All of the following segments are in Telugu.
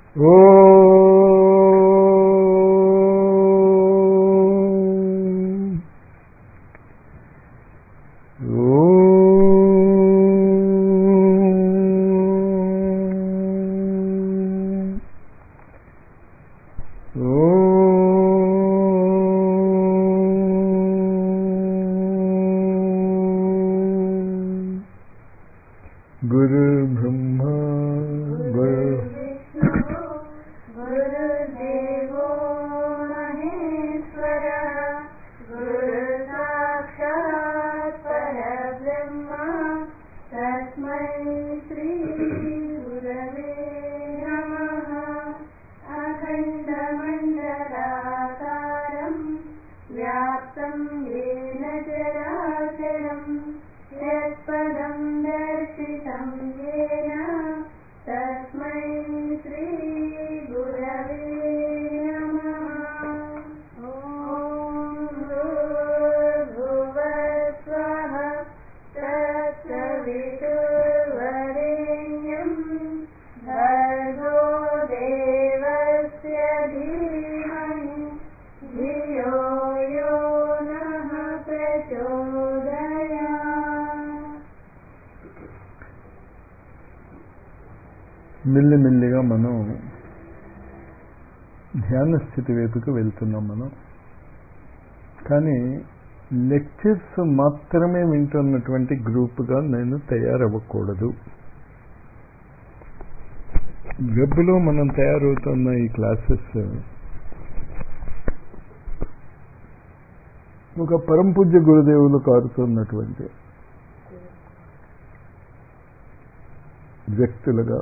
ఓం ఓం ఓం గురు బ్రహ్మ గురు गुरुदेवो महेश्वर गुरु साक्षात् परब्रह्म तस्मै श्री गुरवे नमः अखण्डमण्डलाकारम् व्याप्तं येन चराचरम् यत्पदं दर्शितं येन तस्मै श्रीगुरवे नमः ॐ भूर्भुवस्वः तत्सवितुर्वरेण्यं भर्गो देवस्य धीमहि धियो यो नः प्रचोदयात् మెల్లిమెల్లిగా మనం ధ్యాన స్థితి వైపుకి వెళ్తున్నాం మనం కానీ లెక్చర్స్ మాత్రమే వింటున్నటువంటి గ్రూప్గా నేను తయారవ్వకూడదు వెబ్లో మనం తయారవుతున్న ఈ క్లాసెస్ ఒక పరంపూజ్య గురుదేవులు కారుతున్నటువంటి వ్యక్తులుగా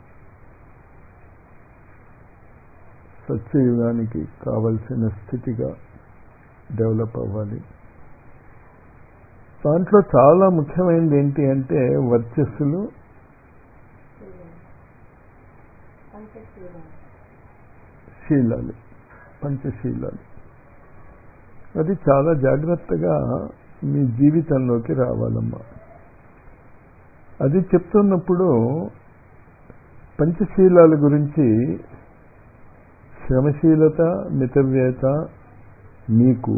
సత్యయుగానికి కావలసిన స్థితిగా డెవలప్ అవ్వాలి దాంట్లో చాలా ముఖ్యమైనది ఏంటి అంటే వర్చస్సులు శీలాలు పంచశీలాలు అది చాలా జాగ్రత్తగా మీ జీవితంలోకి రావాలమ్మా అది చెప్తున్నప్పుడు పంచశీలాల గురించి శ్రమశీలత మితవ్యత మీకు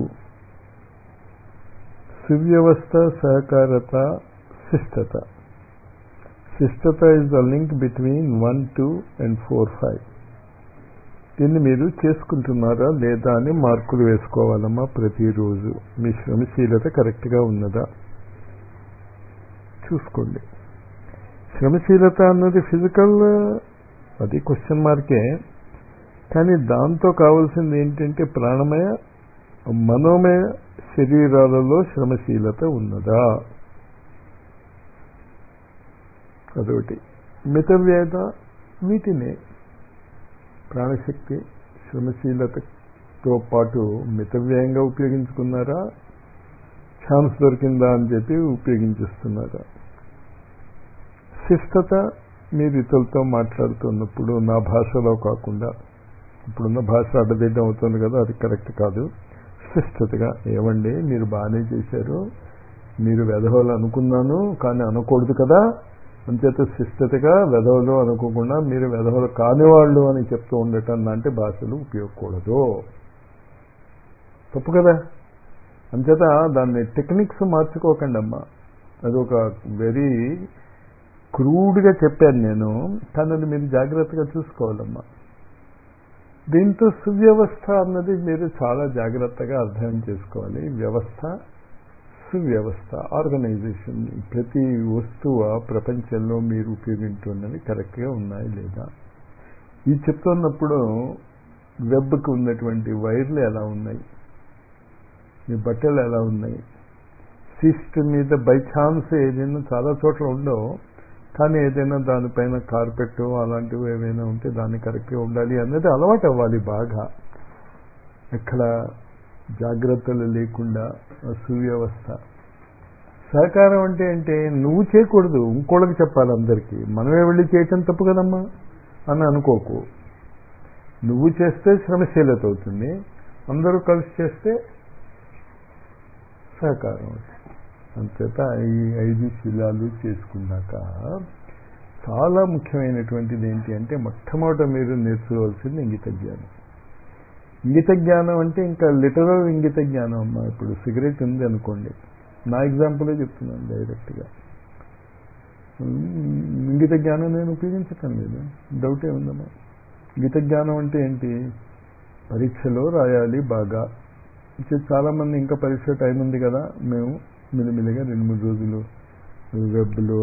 సువ్యవస్థ సహకారత శిష్టత శిష్టత is the link between one two and four five దీన్ని మీరు చేసుకుంటున్నారా లేదా అని మార్కులు వేసుకోవాలమ్మా ప్రతిరోజు మీ శ్రమశీలత కరెక్ట్గా ఉన్నదా చూసుకోండి శ్రమశీలత అన్నది ఫిజికల్ అది క్వశ్చన్ మార్కే కానీ దాంతో కావాల్సింది ఏంటంటే ప్రాణమయ మనోమయ శరీరాలలో శ్రమశీలత ఉన్నదా అదొకటి మితవ్యత వీటినే ప్రాణశక్తి శ్రమశీలతతో పాటు మితవ్యయంగా ఉపయోగించుకున్నారా ఛాన్స్ దొరికిందా అని చెప్పి ఉపయోగించేస్తున్నారా శిష్టత మీరు ఇతరులతో మాట్లాడుతున్నప్పుడు నా భాషలో కాకుండా ఇప్పుడున్న భాష అడ్డదిడ్డం అవుతుంది కదా అది కరెక్ట్ కాదు శిష్టతగా ఏమండి మీరు బాగానే చేశారు మీరు వెధవలు అనుకున్నాను కానీ అనకూడదు కదా అంచేత శిష్టతగా వెధవలు అనుకోకుండా మీరు వెధవలు కానివాళ్ళు అని చెప్తూ ఉండటం లాంటి భాషలు ఉపయోగకూడదు తప్పు కదా అంచేత దాన్ని టెక్నిక్స్ మార్చుకోకండి అమ్మా అది ఒక వెరీ క్రూడ్గా చెప్పాను నేను కానీ అది మీరు జాగ్రత్తగా చూసుకోవాలమ్మా దీంతో సువ్యవస్థ అన్నది మీరు చాలా జాగ్రత్తగా అర్థం చేసుకోవాలి వ్యవస్థ సువ్యవస్థ ఆర్గనైజేషన్ ప్రతి వస్తువు ప్రపంచంలో మీరు ఉపయోగించున్నవి కరెక్ట్గా ఉన్నాయి లేదా ఈ చెప్తున్నప్పుడు వెబ్కి ఉన్నటువంటి వైర్లు ఎలా ఉన్నాయి మీ బట్టలు ఎలా ఉన్నాయి సిస్టమ్ మీద బై ఛాన్స్ ఏదైనా చాలా చోట్ల ఉండవు కానీ ఏదైనా దానిపైన కార్పెట్ అలాంటివి ఏమైనా ఉంటే దాన్ని కరెక్ట్గా ఉండాలి అన్నది అలవాటు అవ్వాలి బాగా ఎక్కడ జాగ్రత్తలు లేకుండా సువ్యవస్థ సహకారం అంటే అంటే నువ్వు చేయకూడదు ఇంకోళ్ళకి చెప్పాలి అందరికీ మనమే వెళ్ళి చేయటం తప్పు కదమ్మా అని అనుకోకు నువ్వు చేస్తే శ్రమశీలత అవుతుంది అందరూ కలిసి చేస్తే సహకారం అవుతుంది అంచేత ఈ ఐదు శిలాలు చేసుకున్నాక చాలా ముఖ్యమైనటువంటిది ఏంటి అంటే మొట్టమొదట మీరు నేర్చుకోవాల్సింది ఇంగిత జ్ఞానం ఇంగిత జ్ఞానం అంటే ఇంకా లిటరల్ ఇంగిత జ్ఞానం అమ్మా ఇప్పుడు సిగరెట్ ఉంది అనుకోండి నా ఎగ్జాంపులే చెప్తున్నాను డైరెక్ట్గా ఇంగిత జ్ఞానం నేను ఉపయోగించటం లేదు డౌటే ఉందమ్మా ఇంగిత జ్ఞానం అంటే ఏంటి పరీక్షలో రాయాలి బాగా చాలా మంది ఇంకా పరీక్ష టైం ఉంది కదా మేము మెల్లిమెల్లిగా రెండు మూడు రోజులు వెబ్లో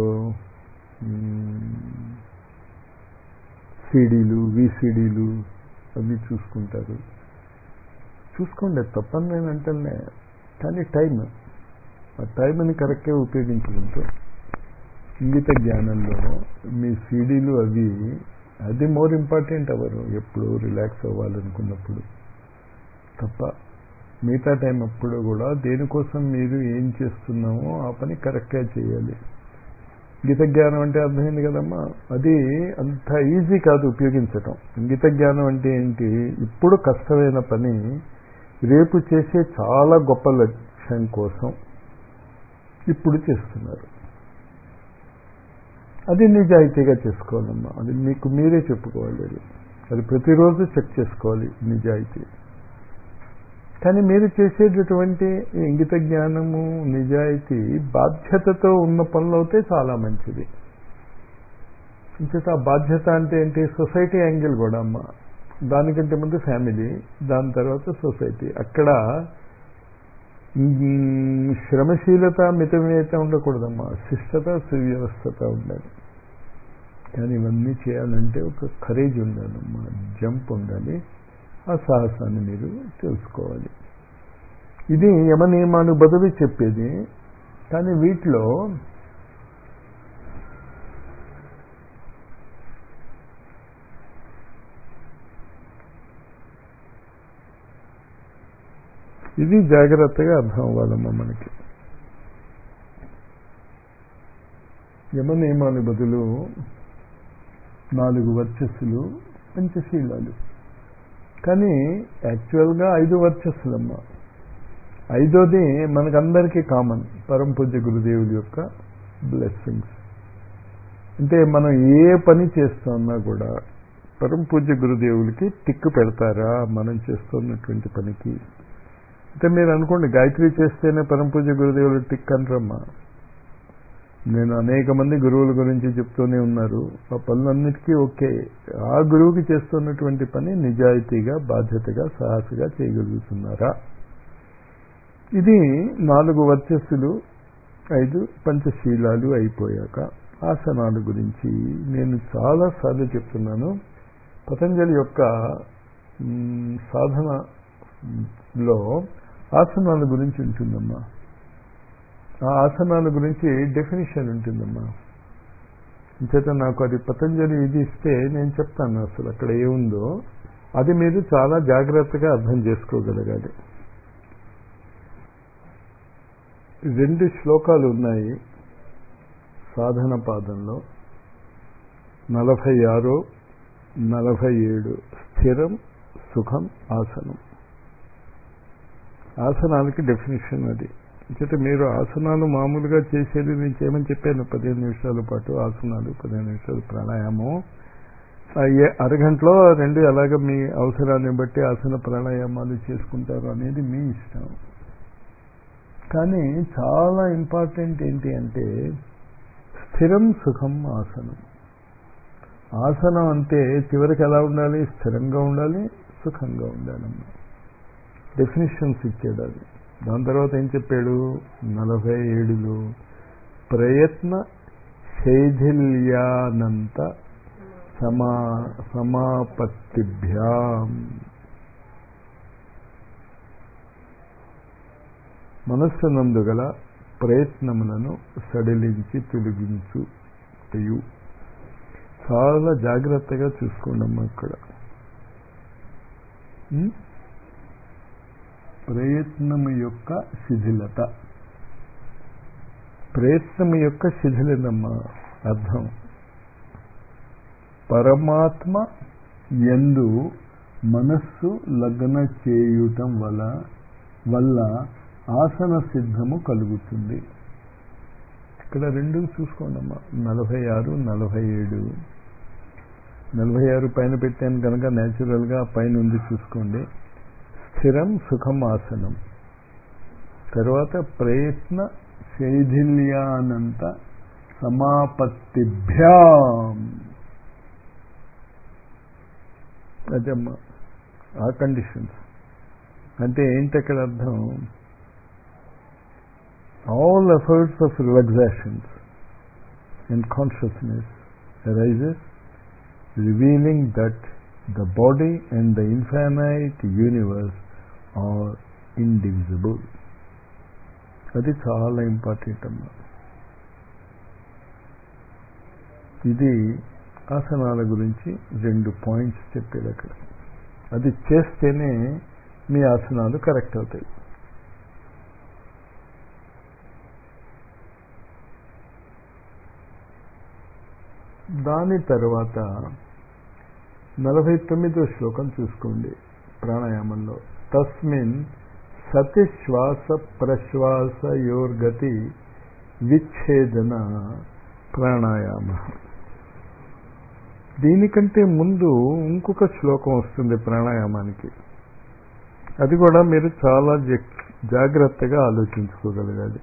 సీడీలు విసిడీలు అవి చూసుకుంటారు చూసుకోండి తప్పని నేను అంటేనే కానీ టైం ఆ టైంని కరెక్ట్గా ఉపయోగించుకుంటూ ఇంగిత జ్ఞానంలో మీ సీడీలు అవి అది మోర్ ఇంపార్టెంట్ అవరు ఎప్పుడు రిలాక్స్ అవ్వాలనుకున్నప్పుడు తప్ప మిగతా టైం అప్పుడు కూడా దేనికోసం మీరు ఏం చేస్తున్నామో ఆ పని కరెక్ట్గా చేయాలి గీత జ్ఞానం అంటే అర్థమైంది కదమ్మా అది అంత ఈజీ కాదు ఉపయోగించటం గీత జ్ఞానం అంటే ఏంటి ఇప్పుడు కష్టమైన పని రేపు చేసే చాలా గొప్ప లక్ష్యం కోసం ఇప్పుడు చేస్తున్నారు అది నిజాయితీగా చేసుకోవాలమ్మా అది మీకు మీరే చెప్పుకోవాలి అది అది ప్రతిరోజు చెక్ చేసుకోవాలి నిజాయితీ కానీ మీరు చేసేటటువంటి ఇంగిత జ్ఞానము నిజాయితీ బాధ్యతతో ఉన్న పనులు అయితే చాలా మంచిది ఇంచేత ఆ బాధ్యత అంటే ఏంటి సొసైటీ యాంగిల్ కూడా అమ్మ దానికంటే ముందు ఫ్యామిలీ దాని తర్వాత సొసైటీ అక్కడ శ్రమశీలత మితమేత ఉండకూడదమ్మా శిష్టత సువ్యవస్థత ఉండాలి కానీ ఇవన్నీ చేయాలంటే ఒక కరేజ్ ఉండాలమ్మా జంప్ ఉండాలి ఆ సాహసాన్ని మీరు తెలుసుకోవాలి ఇది యమ నియమాలు బదులు చెప్పేది కానీ వీటిలో ఇది జాగ్రత్తగా అర్థం అవ్వాలమ్మా మనకి యమ నియమాలు బదులు నాలుగు వర్చస్సులు పంచశీలాలు కానీ యాక్చువల్గా ఐదు వర్చస్సులమ్మ ఐదోది మనకందరికీ కామన్ పరం పూజ్య గురుదేవుల యొక్క బ్లెస్సింగ్స్ అంటే మనం ఏ పని చేస్తున్నా కూడా పరం పూజ్య గురుదేవులకి టిక్కు పెడతారా మనం చేస్తున్నటువంటి పనికి అంటే మీరు అనుకోండి గాయత్రి చేస్తేనే పరం పూజ్య గురుదేవులు టిక్ అంటారమ్మా నేను అనేక మంది గురువుల గురించి చెప్తూనే ఉన్నారు ఆ పనులన్నిటికీ ఓకే ఆ గురువుకి చేస్తున్నటువంటి పని నిజాయితీగా బాధ్యతగా సాహసగా చేయగలుగుతున్నారా ఇది నాలుగు వర్చస్సులు ఐదు పంచశీలాలు అయిపోయాక ఆసనాల గురించి నేను చాలాసార్లు చెప్తున్నాను పతంజలి యొక్క సాధనలో ఆసనాల గురించి ఉంటుందమ్మా ఆ ఆసనాల గురించి డెఫినేషన్ ఉంటుందమ్మా చేత నాకు అది పతంజలి ఇది ఇస్తే నేను చెప్తాను అసలు అక్కడ ఏముందో అది మీరు చాలా జాగ్రత్తగా అర్థం చేసుకోగలగాలి రెండు శ్లోకాలు ఉన్నాయి సాధన పాదంలో నలభై ఆరు నలభై ఏడు స్థిరం సుఖం ఆసనం ఆసనాలకి డెఫినేషన్ అది చేత మీరు ఆసనాలు మామూలుగా చేసేది నేను చేయమని చెప్పాను పదిహేను నిమిషాల పాటు ఆసనాలు పదిహేను నిమిషాలు ప్రాణాయామం అరగంటలో రెండు ఎలాగ మీ అవసరాన్ని బట్టి ఆసన ప్రాణాయామాలు చేసుకుంటారు అనేది మీ ఇష్టం కానీ చాలా ఇంపార్టెంట్ ఏంటి అంటే స్థిరం సుఖం ఆసనం ఆసనం అంటే చివరికి ఎలా ఉండాలి స్థిరంగా ఉండాలి సుఖంగా ఉండాలమ్మా డెఫినేషన్స్ ఇచ్చాడు అది దాని తర్వాత ఏం చెప్పాడు నలభై ఏడులో ప్రయత్న శైథిల్యానంత సమా సమాపత్తిభ్యాం మనస్సునందు గల ప్రయత్నములను సడిలించి తొలగించు అయ్యు చాలా జాగ్రత్తగా చూసుకోండమ్మా ఇక్కడ ప్రయత్నము యొక్క శిథిలత ప్రయత్నము యొక్క శిథిలతమ్మా అర్థం పరమాత్మ ఎందు మనస్సు లగ్న చేయుటం వల్ల వల్ల ఆసన సిద్ధము కలుగుతుంది ఇక్కడ రెండు చూసుకోండి అమ్మా నలభై ఆరు నలభై ఏడు నలభై ఆరు పైన పెట్టాను కనుక న్యాచురల్గా పైన ఉంది చూసుకోండి స్థిరం సుఖం ఆసనం తర్వాత ప్రయత్న శైథిల్యానంత సమాపత్తిభ్యాం అదమ్మా ఆ కండిషన్స్ అంటే ఏంటి అక్కడ అర్థం all efforts of relaxations and consciousness arises revealing that the body and the infinite universe are indivisible. అది చాలా ఇంపార్టెంట్ అమ్మా ఇది ఆసనాల గురించి రెండు పాయింట్స్ చెప్పేది అక్కడ అది చేస్తేనే మీ ఆసనాలు కరెక్ట్ అవుతాయి దాని తర్వాత నలభై తొమ్మిదో శ్లోకం చూసుకోండి ప్రాణాయామంలో తస్మిన్ సతి శ్వాస ప్రశ్వాస యోర్గతి విచ్ఛేదన ప్రాణాయామ దీనికంటే ముందు ఇంకొక శ్లోకం వస్తుంది ప్రాణాయామానికి అది కూడా మీరు చాలా జాగ్రత్తగా ఆలోచించుకోగలగాలి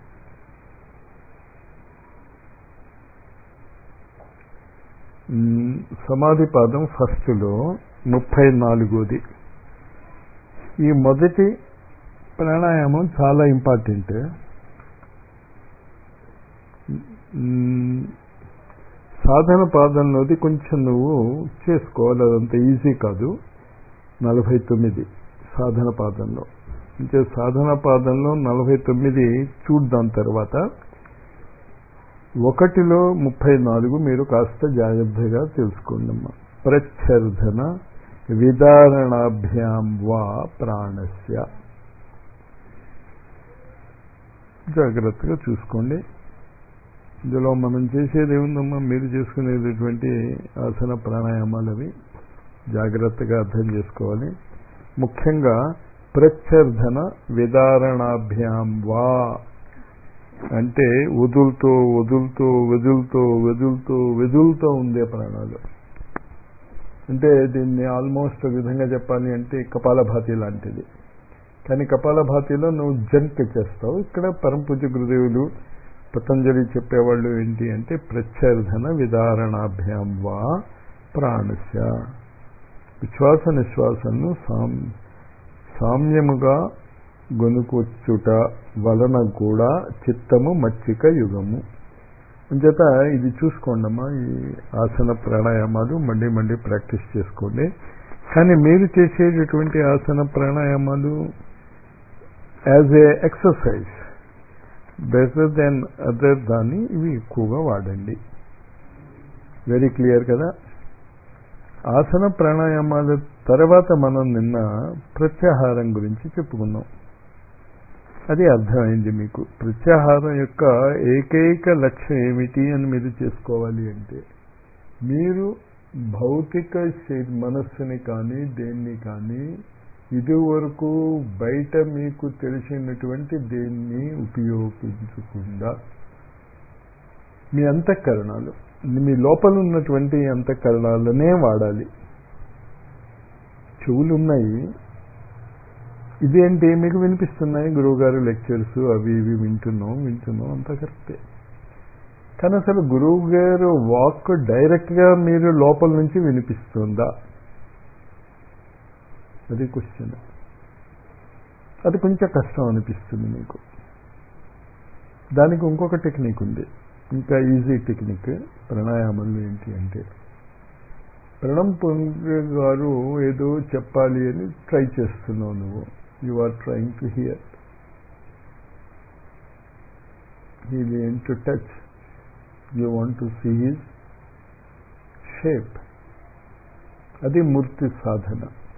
సమాధి పాదం ఫస్ట్లో ముప్పై నాలుగోది ఈ మొదటి ప్రాణాయామం చాలా ఇంపార్టెంట్ సాధన పాదంలోది కొంచెం నువ్వు చేసుకోవాలి అదంత ఈజీ కాదు నలభై తొమ్మిది సాధన పాదంలో అంటే సాధన పాదంలో నలభై తొమ్మిది చూద్దాం తర్వాత ఒకటిలో ముప్పై నాలుగు మీరు కాస్త జాగ్రత్తగా తెలుసుకోండి అమ్మా ప్రచ్ఛర్ధన విదారణాభ్యాం వా ప్రాణస్య జాగ్రత్తగా చూసుకోండి ఇందులో మనం చేసేది ఏముందమ్మా మీరు చేసుకునేటటువంటి ఆసన ప్రాణాయామాలు అవి జాగ్రత్తగా అర్థం చేసుకోవాలి ముఖ్యంగా ప్రచ్ఛర్ధన విదారణాభ్యాం వా అంటే వదులుతూ వదులుతూ వదులుతూ వదులుతూ వదులుతూ ఉండే ప్రాణాలు అంటే దీన్ని ఆల్మోస్ట్ విధంగా చెప్పాలి అంటే కపాలభాతి లాంటిది కానీ కపాలభాతిలో నువ్వు జంక్ చేస్తావు ఇక్కడ పరంపూజ గురుదేవులు పతంజలి చెప్పేవాళ్ళు ఏంటి అంటే ప్రచ్ఛర్ధన విదారణాభ్యాం వా ప్రాణస్య విశ్వాస నిశ్వాసను సాం సామ్యముగా గొనుకొచ్చుట వలన కూడా చిత్తము మచ్చిక యుగము అంచేత ఇది చూసుకోండమ్మా ఈ ఆసన ప్రాణాయామాలు మళ్ళీ మళ్ళీ ప్రాక్టీస్ చేసుకోండి కానీ మీరు చేసేటటువంటి ఆసన ప్రాణాయామాలు as a exercise better than other దాన్ని ఇవి ఎక్కువగా వాడండి వెరీ క్లియర్ కదా ఆసన ప్రాణాయామాల తర్వాత మనం నిన్న ప్రత్యాహారం గురించి చెప్పుకున్నాం అది అర్థమైంది మీకు ప్రత్యాహారం యొక్క ఏకైక లక్ష్యం ఏమిటి అని మీరు చేసుకోవాలి అంటే మీరు భౌతిక మనస్సుని కానీ దేన్ని కానీ ఇదివరకు బయట మీకు తెలిసినటువంటి దేన్ని ఉపయోగించకుండా మీ అంతఃకరణాలు మీ లోపల ఉన్నటువంటి అంతఃకరణాలనే వాడాలి చెవులు ఉన్నాయి ఇదేంటి మీకు వినిపిస్తున్నాయి గురువుగారు లెక్చర్స్ అవి ఇవి వింటున్నాం వింటున్నాం అంతా కరెక్టే కానీ అసలు గురువు గారు వాక్ డైరెక్ట్గా మీరు లోపల నుంచి వినిపిస్తుందా అది క్వశ్చన్ అది కొంచెం కష్టం అనిపిస్తుంది మీకు దానికి ఇంకొక టెక్నిక్ ఉంది ఇంకా ఈజీ టెక్నిక్ ప్రాణాయామంలో ఏంటి అంటే ప్రణం పొంగే గారు ఏదో చెప్పాలి అని ట్రై చేస్తున్నావు నువ్వు you are trying to hear he lane to touch you want to see his shape అది మూర్తి సాధన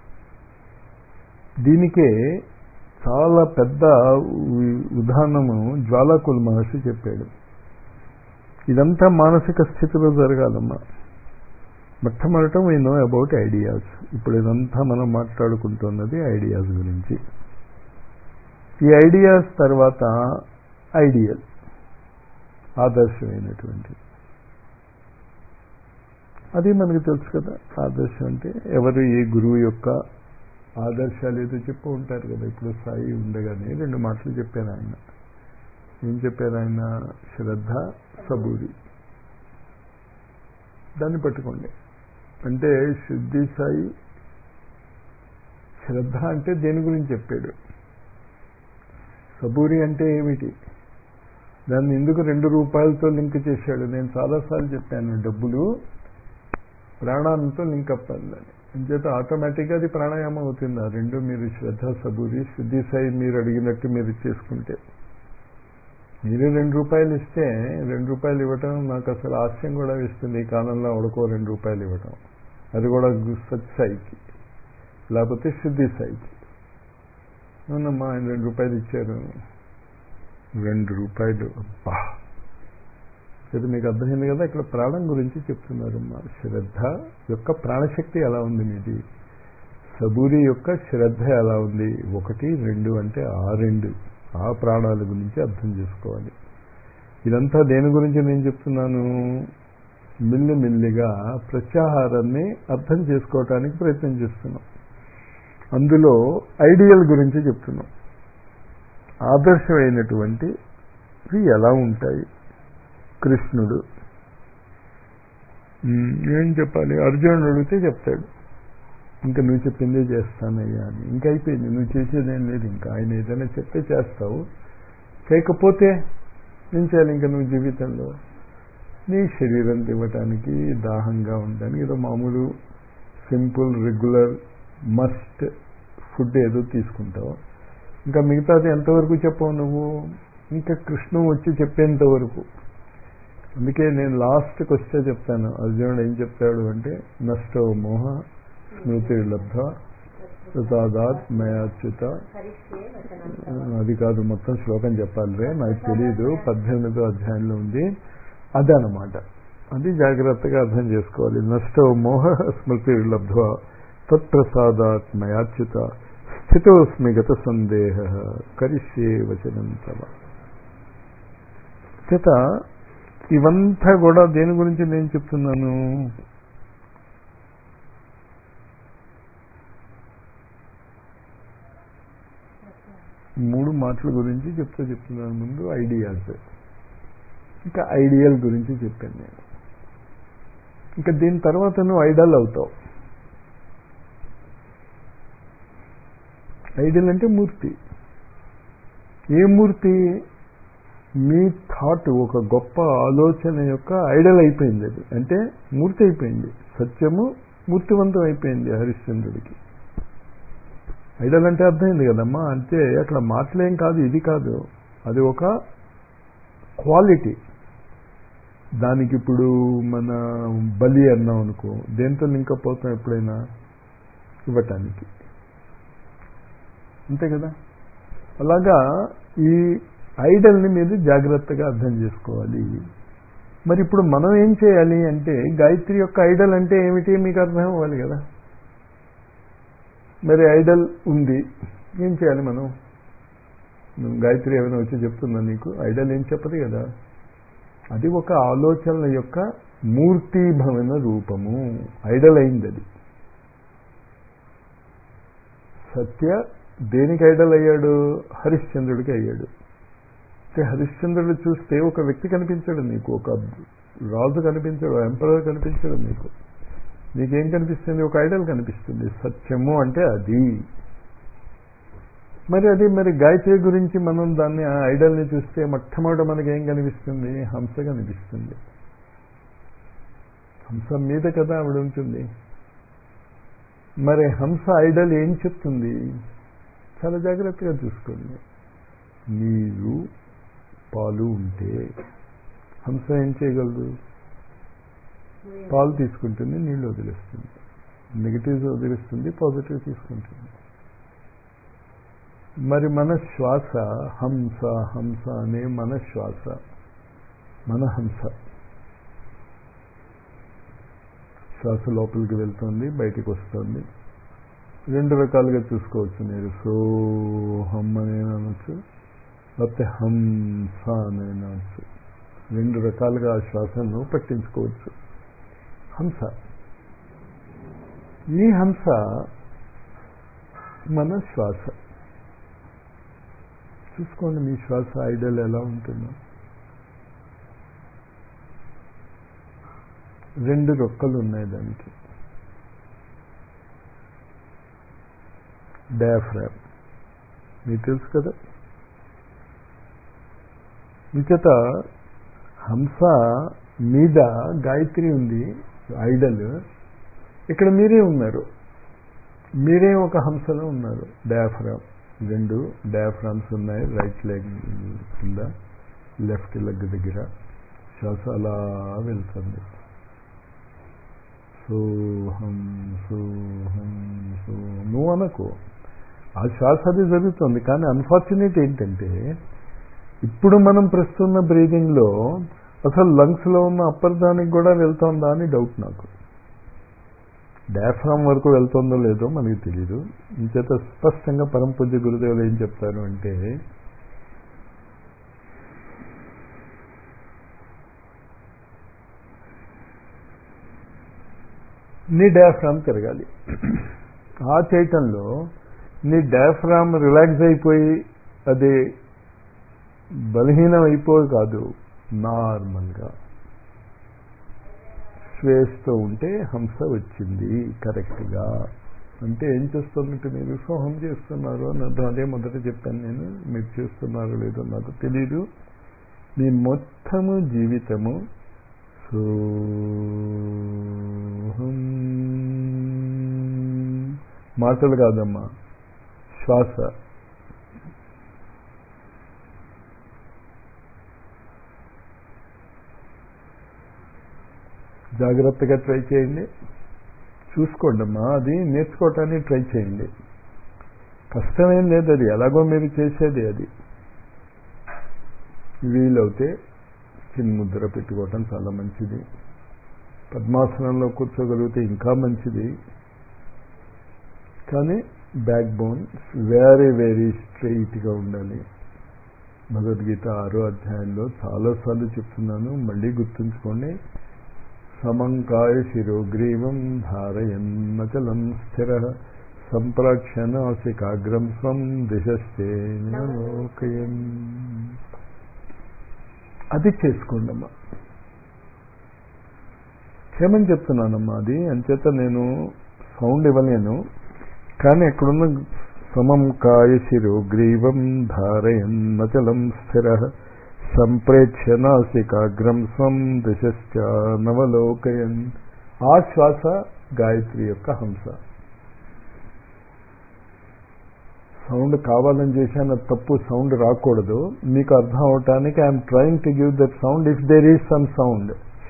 దీనికే చాలా పెద్ద ఉదాహరణము జ్వాలాకుల మహర్షి చెప్పాడు ఇదంతా మానసిక స్థితిలో జరగాలమ్మా మొట్టమొదట వీ నో అబౌట్ ఐడియాస్ ఇప్పుడు ఇదంతా మనం మాట్లాడుకుంటున్నది ఐడియాస్ గురించి ఈ ఐడియాస్ తర్వాత ఐడియల్ ఆదర్శమైనటువంటి అది మనకు తెలుసు కదా ఆదర్శం అంటే ఎవరు ఏ గురువు యొక్క ఆదర్శాలు ఏదో చెప్పు ఉంటారు కదా ఇప్పుడు సాయి ఉండగానే రెండు మాటలు చెప్పారు ఆయన ఏం చెప్పారు ఆయన శ్రద్ధ సబూరి దాన్ని పట్టుకోండి అంటే శుద్ధి సాయి శ్రద్ధ అంటే దేని గురించి చెప్పాడు సబూరి అంటే ఏమిటి దాన్ని ఎందుకు రెండు రూపాయలతో లింక్ చేశాడు నేను చాలాసార్లు చెప్పాను డబ్బులు ప్రాణాలతో లింక్ అవ్వాలి అంచేత ఆటోమేటిక్గా అది ప్రాణాయామం అవుతుంది ఆ రెండు మీరు శ్రద్ధ సబూరి శుద్ధి సాయి మీరు అడిగినట్టు మీరు చేసుకుంటే మీరు రెండు రూపాయలు ఇస్తే రెండు రూపాయలు ఇవ్వటం నాకు అసలు హాస్యం కూడా ఇస్తుంది ఈ కాలంలో ఉడకో రెండు రూపాయలు ఇవ్వటం అది కూడా సత్ సాయికి లేకపోతే శుద్ధి సాయికి అవునమ్మా ఆయన రెండు రూపాయలు ఇచ్చారు రెండు రూపాయలు అబ్బా ఇది మీకు అర్థమైంది కదా ఇక్కడ ప్రాణం గురించి చెప్తున్నారు మా శ్రద్ధ యొక్క ప్రాణశక్తి ఎలా ఉంది మీది సబూరి యొక్క శ్రద్ధ ఎలా ఉంది ఒకటి రెండు అంటే ఆ రెండు ఆ ప్రాణాల గురించి అర్థం చేసుకోవాలి ఇదంతా దేని గురించి నేను చెప్తున్నాను మిల్లిమిల్లిగా ప్రత్యాహారాన్ని అర్థం చేసుకోవటానికి ప్రయత్నం చేస్తున్నాం అందులో ఐడియల్ గురించి చెప్తున్నాం ఆదర్శమైనటువంటి ఎలా ఉంటాయి కృష్ణుడు ఏం చెప్పాలి అర్జునుడు అడిగితే చెప్తాడు ఇంకా నువ్వు చెప్పిందే చేస్తానయ్యా అని ఇంకా అయిపోయింది నువ్వు చేసేదేం లేదు ఇంకా ఆయన ఏదైనా చెప్తే చేస్తావు చేయకపోతే ఏం చేయాలి ఇంకా నువ్వు జీవితంలో నీ శరీరం ఇవ్వటానికి దాహంగా ఉండడానికి ఏదో మామూలు సింపుల్ రెగ్యులర్ మస్ట్ ఫుడ్ ఏదో తీసుకుంటావు ఇంకా మిగతాది ఎంతవరకు చెప్పవు నువ్వు ఇంకా కృష్ణు వచ్చి చెప్పేంత వరకు అందుకే నేను లాస్ట్కి వస్తే చెప్తాను అర్జునుడు ఏం చెప్తాడు అంటే నష్టో మోహ స్మృతి లబ్ధ ప్రసాదాత్ మయాచ్యుత అది కాదు మొత్తం శ్లోకం చెప్పాలి రే నాకు తెలియదు పద్దెనిమిదో అధ్యాయంలో ఉంది అదనమాట అది జాగ్రత్తగా అర్థం చేసుకోవాలి నష్టో మోహ స్మృతి లబ్ధ తత్ప్రసాదాత్ మయాచ్యుత స్థితోస్మి గత సందేహ కరిష్యే వచనం తవ చేత ఇవంతా కూడా దేని గురించి నేను చెప్తున్నాను మూడు మాటల గురించి చెప్తూ చెప్తున్నాను ముందు ఐడియాస్ ఇంకా ఐడియల్ గురించి చెప్పాను నేను ఇంకా దీని తర్వాత నువ్వు ఐడల్ అవుతావు ఐడియల్ అంటే మూర్తి ఏ మూర్తి మీ థాట్ ఒక గొప్ప ఆలోచన యొక్క ఐడల్ అయిపోయింది అది అంటే మూర్తి అయిపోయింది సత్యము మూర్తివంతం అయిపోయింది హరిశ్చంద్రుడికి ఐడల్ అంటే అర్థమైంది కదమ్మా అంటే అక్కడ మాటలేం కాదు ఇది కాదు అది ఒక క్వాలిటీ దానికి ఇప్పుడు మన బలి అన్నాం అనుకో దేంతో లింక్ పోతాం ఎప్పుడైనా ఇవ్వటానికి అంతే కదా అలాగా ఈ ఐడల్ని మీరు జాగ్రత్తగా అర్థం చేసుకోవాలి మరి ఇప్పుడు మనం ఏం చేయాలి అంటే గాయత్రి యొక్క ఐడల్ అంటే ఏమిటి మీకు అర్థం అవ్వాలి కదా మరి ఐడల్ ఉంది ఏం చేయాలి మనం గాయత్రి ఏమైనా వచ్చి చెప్తుందా నీకు ఐడల్ ఏం చెప్పదు కదా అది ఒక ఆలోచనల యొక్క మూర్తిభవన రూపము ఐడల్ అయింది అది సత్య దేనికి ఐడల్ అయ్యాడు హరిశ్చంద్రుడికి అయ్యాడు అంటే హరిశ్చంద్రుడు చూస్తే ఒక వ్యక్తి కనిపించాడు నీకు ఒక రాజు కనిపించాడు ఎంపరర్ కనిపించాడు నీకు నీకేం కనిపిస్తుంది ఒక ఐడల్ కనిపిస్తుంది సత్యము అంటే అది మరి అది మరి గాయత్రి గురించి మనం దాన్ని ఆ ఐడల్ని చూస్తే మొట్టమొదట మనకి ఏం కనిపిస్తుంది హంస కనిపిస్తుంది హంస మీద కదా ఆవిడ ఉంటుంది మరి హంస ఐడల్ ఏం చెప్తుంది చాలా జాగ్రత్తగా చూసుకోండి నీరు పాలు ఉంటే హంస ఏం చేయగలదు పాలు తీసుకుంటుంది నీళ్లు వదిలేస్తుంది నెగిటివ్స్ వదిలేస్తుంది పాజిటివ్ తీసుకుంటుంది మరి మన శ్వాస హంస హంస అనే మన శ్వాస మన హంస శ్వాస లోపలికి వెళ్తుంది బయటికి వస్తుంది రెండు రకాలుగా చూసుకోవచ్చు మీరు సో హమ్ అని అనొచ్చు లేకపోతే హంస అని అనొచ్చు రెండు రకాలుగా ఆ శ్వాసను పట్టించుకోవచ్చు హంస ఈ హంస మన శ్వాస చూసుకోండి మీ శ్వాస ఐడల్ ఎలా ఉంటుందో రెండు రొక్కలు ఉన్నాయి దానికి డయాఫ్రామ్ మీకు తెలుసు కదా విచేత హంస మీద గాయత్రి ఉంది ఐడల్ ఇక్కడ మీరే ఉన్నారు మీరే ఒక హంసలో ఉన్నారు డయాఫ్రామ్ రెండు డయాఫ్రామ్స్ ఉన్నాయి రైట్ లెగ్ కింద లెఫ్ట్ లెగ్ దగ్గర శ్వాస అలా వెళ్తుంది సోహం సోహం సో నువ్వు అనకు ఆ శ్వాస అది జరుగుతుంది కానీ అన్ఫార్చునేట్ ఏంటంటే ఇప్పుడు మనం ప్రస్తున్న బ్రీదింగ్లో అసలు లంగ్స్లో ఉన్న అప్పర్ దానికి కూడా వెళ్తుందా అని డౌట్ నాకు డయాఫ్రామ్ వరకు వెళ్తుందో లేదో మనకి తెలియదు ఇంచేత స్పష్టంగా పరంపూజ్య గురుదేవులు ఏం చెప్తారు అంటే నీ డయాఫ్రామ్ తిరగాలి ఆ చేయటంలో నీ డయాఫ్రామ్ రిలాక్స్ అయిపోయి అది బలహీనం అయిపోయి కాదు నార్మల్గా స్వేస్తో ఉంటే హంస వచ్చింది కరెక్ట్గా అంటే ఏం చేస్తున్నట్టు మీరు సోహం చేస్తున్నారు అని అర్థం అదే మొదట చెప్పాను నేను మీరు చేస్తున్నారో లేదో నాకు తెలీదు మీ మొత్తము జీవితము సోహం మాటలు కాదమ్మా శ్వాస జాగ్రత్తగా ట్రై చేయండి చూసుకోండి అమ్మా అది నేర్చుకోవటానికి ట్రై చేయండి కష్టమేం లేదు అది ఎలాగో మీరు చేసేది అది వీలవుతే చిన్న ముద్ర పెట్టుకోవటం చాలా మంచిది పద్మాసనంలో కూర్చోగలిగితే ఇంకా మంచిది కానీ బ్యాక్ బోన్ వెరీ వెరీ స్ట్రెయిట్గా ఉండాలి భగవద్గీత ఆరో అధ్యాయంలో చాలాసార్లు చెప్తున్నాను మళ్ళీ గుర్తుంచుకోండి సమంకాయ శిరోగ్రీవం ధారయన్నచలం స్థిర సంప్రక్షణాసికాగ్రం స్వం దిశశ్చేనలోకయం అది చేసుకోండమ్మా క్షేమని చెప్తున్నానమ్మా అది అంచేత నేను సౌండ్ ఇవ్వలేను కానీ ఎక్కడున్న సమం కాయ శిరోగ్రీవం ధారయన్నచలం స్థిర సంప్రేక్ష నాసికాగ్రం స్వం దిశశ్చ నవలోకయన్ ఆ శ్వాస గాయత్రి యొక్క హంస సౌండ్ కావాలని చేశాను తప్పు సౌండ్ రాకూడదు మీకు అర్థం అవటానికి I'm trying to give that sound if there is some sound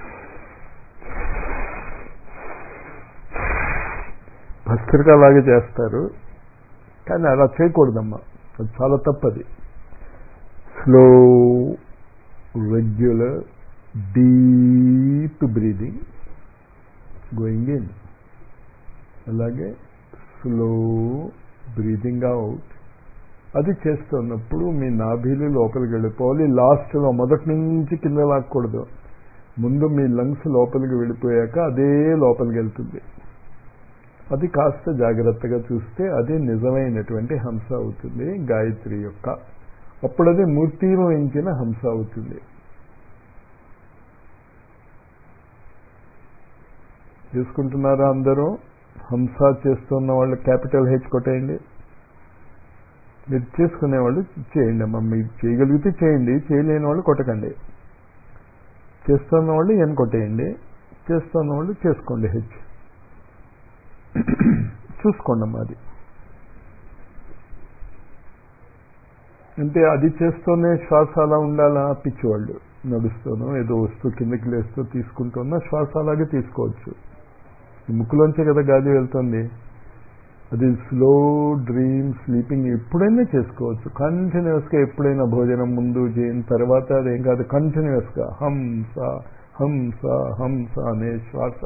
భస్త్రిక లాగా చేస్తారు కానీ అలా చేయకూడదమ్మా అది చాలా తప్పది slow regular deep breathing going in అలాగే స్లో బ్రీదింగ్ అవుట్ అది చేస్తున్నప్పుడు మీ నాభీలు లోపలికి వెళ్ళిపోవాలి లాస్ట్లో మొదటి నుంచి కింద లాక్కూడదు ముందు మీ లంగ్స్ లోపలికి వెళ్ళిపోయాక అదే లోపలికి వెళ్తుంది అది కాస్త జాగ్రత్తగా చూస్తే అది నిజమైనటువంటి హంస అవుతుంది గాయత్రి యొక్క అప్పుడు అది మూర్తిమయించిన హంస అవుతుంది చేసుకుంటున్నారా అందరూ హంస చేస్తున్న వాళ్ళు క్యాపిటల్ హెచ్ కొట్టేయండి మీరు చేసుకునే వాళ్ళు చేయండి అమ్మ మీరు చేయగలిగితే చేయండి చేయలేని వాళ్ళు కొట్టకండి చేస్తున్న వాళ్ళు ఎన్ కొట్టేయండి చేస్తున్న వాళ్ళు చేసుకోండి హెచ్ చూసుకోండి అమ్మా అది అంటే అది చేస్తూనే శ్వాస అలా ఉండాలా పిచ్చివాళ్ళు నడుస్తూనో ఏదో వస్తూ కిందకి లేస్తూ తీసుకుంటున్నా శ్వాస అలాగే తీసుకోవచ్చు ముక్కులోంచే కదా గాలి వెళ్తుంది అది స్లో డ్రీమ్ స్లీపింగ్ ఎప్పుడైనా చేసుకోవచ్చు కంటిన్యూస్గా ఎప్పుడైనా భోజనం ముందు చేయని తర్వాత అదేం కాదు కంటిన్యూస్గా హంస హంస హంస అనే శ్వాస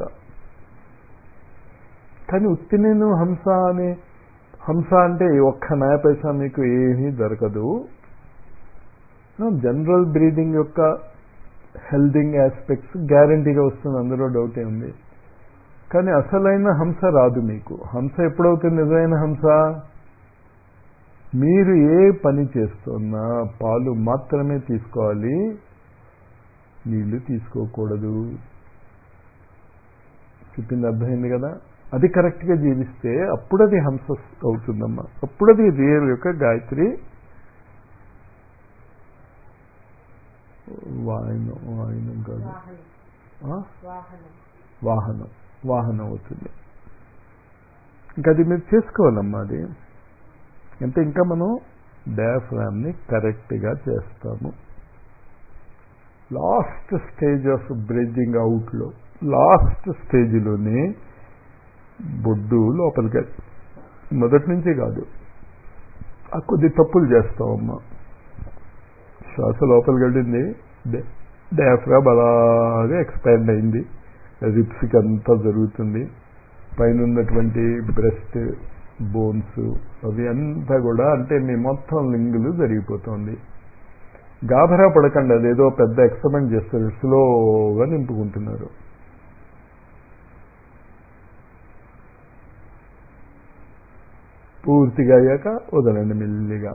కానీ ఉత్తి నేను హంస అనే హంస అంటే ఒక్క నయ పైసా మీకు ఏమీ దొరకదు జనరల్ బ్రీదింగ్ యొక్క హెల్దింగ్ ఆస్పెక్ట్స్ గ్యారంటీగా వస్తుంది అందులో డౌటే ఉంది కానీ అసలైన హంస రాదు మీకు హంస ఎప్పుడవుతుంది నిజమైన హంస మీరు ఏ పని చేస్తున్నా పాలు మాత్రమే తీసుకోవాలి నీళ్లు తీసుకోకూడదు చెప్పింది అర్థమైంది కదా అది కరెక్ట్గా జీవిస్తే అప్పుడు అది హంస అవుతుందమ్మా అప్పుడు అది రియల్ యొక్క గాయత్రి వాయనం వాయనం కాదు వాహనం ఆ? వాహనం వాహనం వాహనం అవుతుంది ఇంకా అది మీరు చేసుకోవాలమ్మా అది అంటే ఇంకా మనం డయాఫ్రామ్ని కరెక్ట్గా చేస్తాము లాస్ట్ స్టేజ్ ఆఫ్ బ్రిడ్జింగ్ అవుట్లో లాస్ట్ స్టేజ్లోనే బొడ్డు లోపలికి మొదటి నుంచి కాదు ఆ కొద్ది తప్పులు చేస్తామమ్మా శ్వాస లోపలికి వెళ్ళింది డయాఫ్రామ్ అలాగే ఎక్స్పాండ్ అయింది రిప్స్కి అంతా జరుగుతుంది పైన ఉన్నటువంటి బ్రెస్ట్ బోన్స్ అవి అంతా కూడా అంటే మీ మొత్తం లింగులు జరిగిపోతుంది గాభరా పడకండి అదేదో పెద్ద ఎక్స్పెరిమెంట్ చేస్తారు స్లోగా నింపుకుంటున్నారు పూర్తిగా అయ్యాక వదలండి మెల్లిగా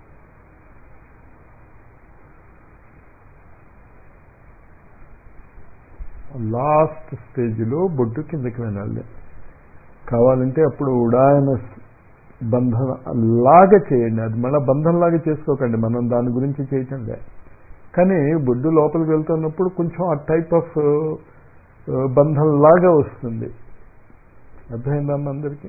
లాస్ట్ స్టేజ్లో బొడ్డు కిందకి వెళ్ళాలి కావాలంటే అప్పుడు ఉడాయన బంధన లాగా చేయండి అది మళ్ళీ బంధంలాగా చేసుకోకండి మనం దాని గురించి చేయటంలే కానీ బొడ్డు లోపలికి వెళ్తున్నప్పుడు కొంచెం ఆ టైప్ ఆఫ్ బంధంలాగా వస్తుంది అర్థమైందమ్మా అందరికీ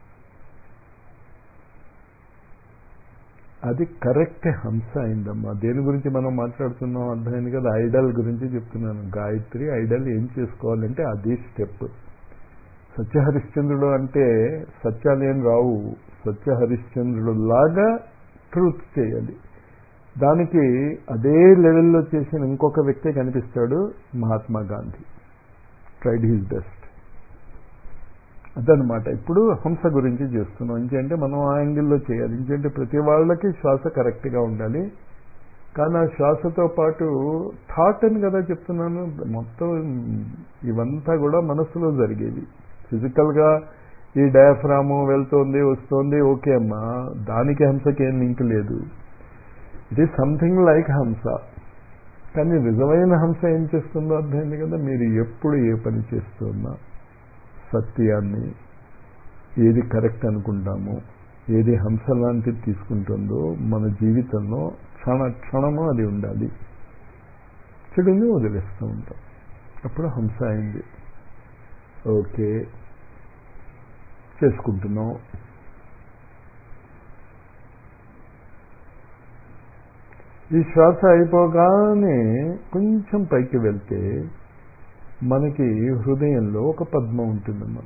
అది కరెక్ట్ హంస అయిందమ్మా దేని గురించి మనం మాట్లాడుతున్నాం అర్థమైంది కదా ఐడల్ గురించి చెప్తున్నాను గాయత్రి ఐడల్ ఏం చేసుకోవాలంటే అది స్టెప్ సత్యహరిశ్చంద్రుడు అంటే సత్యాలు ఏం రావు సత్యహరిశ్చంద్రుడు లాగా ట్రూత్ చేయాలి దానికి అదే లెవెల్లో చేసిన ఇంకొక వ్యక్తి కనిపిస్తాడు Mahatma Gandhi tried his best అదనమాట ఇప్పుడు హంస గురించి చేస్తున్నాం ఇంకేంటే మనం ఆ యాంగిల్లో చేయాలి ఇంకేంటే ప్రతి వాళ్ళకి శ్వాస కరెక్ట్గా ఉండాలి కానీ ఆ శ్వాసతో పాటు థాట్ అని కదా చెప్తున్నాను మొత్తం ఇవంతా కూడా మనసులో జరిగేవి ఫిజికల్గా ఈ డయాఫ్రాము వెళ్తోంది వస్తోంది ఓకే అమ్మా దానికి హంసకి ఏం లింక్ లేదు ఇట్ ఈస్ సంథింగ్ లైక్ హంస కానీ నిజమైన హంస ఏం చేస్తుందో అర్థమైంది కదా మీరు ఎప్పుడు ఏ పని చేస్తున్నా సత్యాన్ని ఏది కరెక్ట్ అనుకుంటామో ఏది హంస లాంటిది తీసుకుంటుందో మన జీవితంలో క్షణ క్షణము అది ఉండాలి చెడుని వదిలేస్తూ ఉంటాం అప్పుడు హంస అయింది ఓకే చేసుకుంటున్నాం ఈ శ్వాస అయిపోగానే కొంచెం పైకి వెళ్తే మనకి హృదయంలో ఒక పద్మ ఉంటుందమ్మా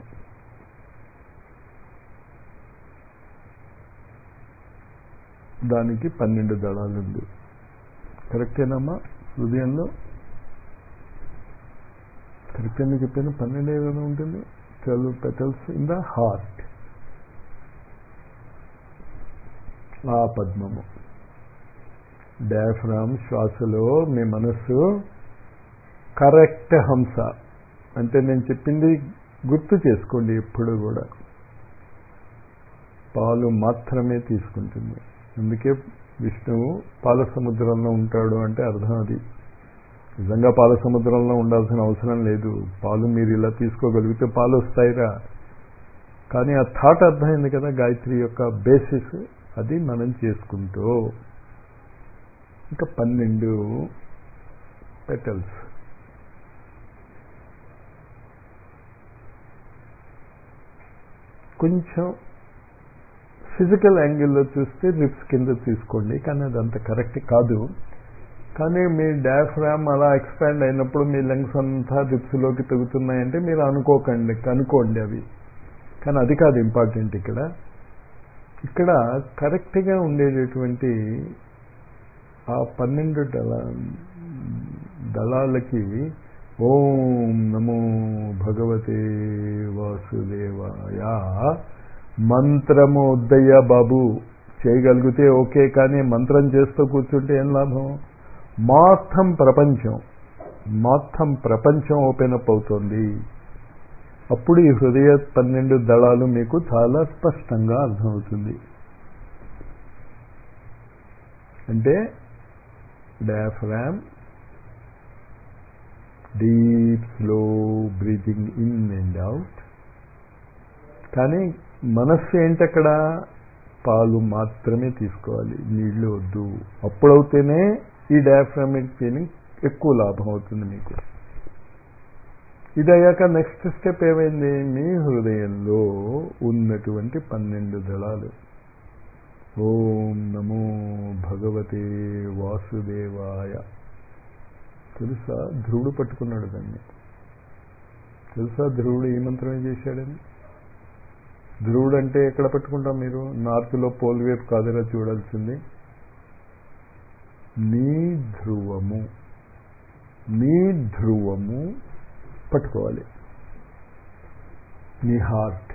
దానికి పన్నెండు దళాలు ఉంది కరెక్టేనమ్మా హృదయంలో కరెక్ట్ అని చెప్పాను పన్నెండు ఏదైనా ఉంటుంది twelve petals in the heart ఆ పద్మము డయాఫ్రామ్ శ్వాసలో మీ మనస్సు కరెక్ట్ హంస అంటే నేను చెప్పింది గుర్తు చేసుకోండి ఎప్పుడు కూడా పాలు మాత్రమే తీసుకుంటుంది అందుకే విష్ణువు పాల సముద్రంలో ఉంటాడు అంటే అర్థం అది నిజంగా పాల సముద్రంలో ఉండాల్సిన అవసరం లేదు పాలు మీరు ఇలా తీసుకోగలిగితే పాలు వస్తాయిరా కానీ ఆ థాట్ అర్థమైంది కదా గాయత్రి యొక్క బేసిస్ అది మనం చేసుకుంటూ ఇంకా పన్నెండు పెటల్స్ కొంచెం ఫిజికల్ యాంగిల్లో చూస్తే రిప్స్ కింద తీసుకోండి కానీ అది అంత కరెక్ట్ కాదు కానీ మీ డయాఫ్రామ్ అలా ఎక్స్పాండ్ అయినప్పుడు మీ లంగ్స్ అంతా రిప్స్లోకి తెగుతున్నాయంటే మీరు అనుకోకండి కనుక్కోండి అవి కానీ అది కాదు ఇంపార్టెంట్ ఇక్కడ ఇక్కడ కరెక్ట్గా ఉండేటటువంటి ఆ పన్నెండు దళ దళాలకి ఓం నమో భగవతే వాసుదేవాయ మంత్రము ఉద్దయ్య బాబు చేయగలిగితే ఓకే కానీ మంత్రం చేస్తూ కూర్చుంటే ఏం లాభం మొత్తం ప్రపంచం మొత్తం ప్రపంచం ఓపెన్ అప్ అవుతోంది అప్పుడు ఈ హృదయ పన్నెండు దళాలు మీకు చాలా స్పష్టంగా అర్థమవుతుంది అంటే diaphragm deep slow breathing in and out కానీ మనస్సు ఏంటక్కడ పాలు మాత్రమే తీసుకోవాలి నీళ్లు వద్దు అప్పుడవుతేనే ఈ డయాఫ్రామిక్ ఫీలింగ్ ఎక్కువ లాభం అవుతుంది మీకు ఇది అయ్యాక నెక్స్ట్ స్టెప్ ఏమైంది మీ హృదయంలో ఉన్నటువంటి పన్నెండు దళాలు ఓం నమో భగవతే వాసుదేవాయ తెలుసా ధ్రువుడు పట్టుకున్నాడు దాన్ని తెలుసా ధ్రువుడు ఏ మంత్రమే చేశాడని ధ్రువుడు అంటే ఎక్కడ పట్టుకుంటాం మీరు నార్త్లో పోల్ వైపు కాదురా చూడాల్సింది నీ ధ్రువము నీ ధ్రువము పట్టుకోవాలి నీ హార్ట్